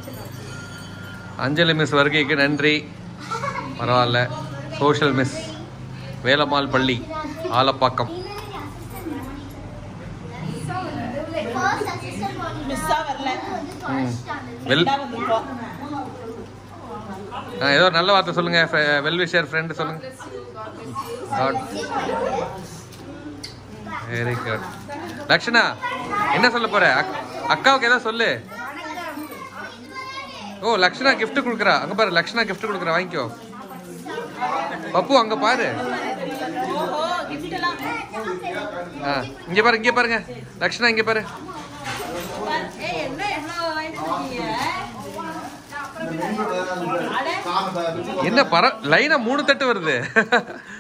அஞ்சலி miss வருகைக்கு நன்றி பரவாயில்ல சோஷியல் மிஸ் வேலம்மாள் பள்ளி ஆலப்பாக்கம் மிஸ்ஸா வரல வெல் ஃப்ரெண்டா வந்திருக்கோம் ஆ, ஏதோ ஒரு நல்ல வார்த்தை சொல்லுங்க வெல் விஷர் ஃப்ரெண்டு சொல்லுங்க வெரி குட் லக்ஷனா என்ன சொல்ல போற அக்- அக்காவுக்கு ஏதோ சொல்லு ஓ லக்ஷனா gift கொடுக்குறா அங்க பாரு லக்ஷனா gift கொடுக்குறா வாங்கிக்கோ பப்பு அங்க பாரு ஓஹோ கிஃப்ட் எல்லாம் ஆ இங்க பாரு இங்க பாருங்க லக்ஷனா இங்க பாரு ஏய் என்ன எவ்வளவு வாங்கிட்டு இருக்கீங்க என்ன பர லைனா மூணு தட்டு வருது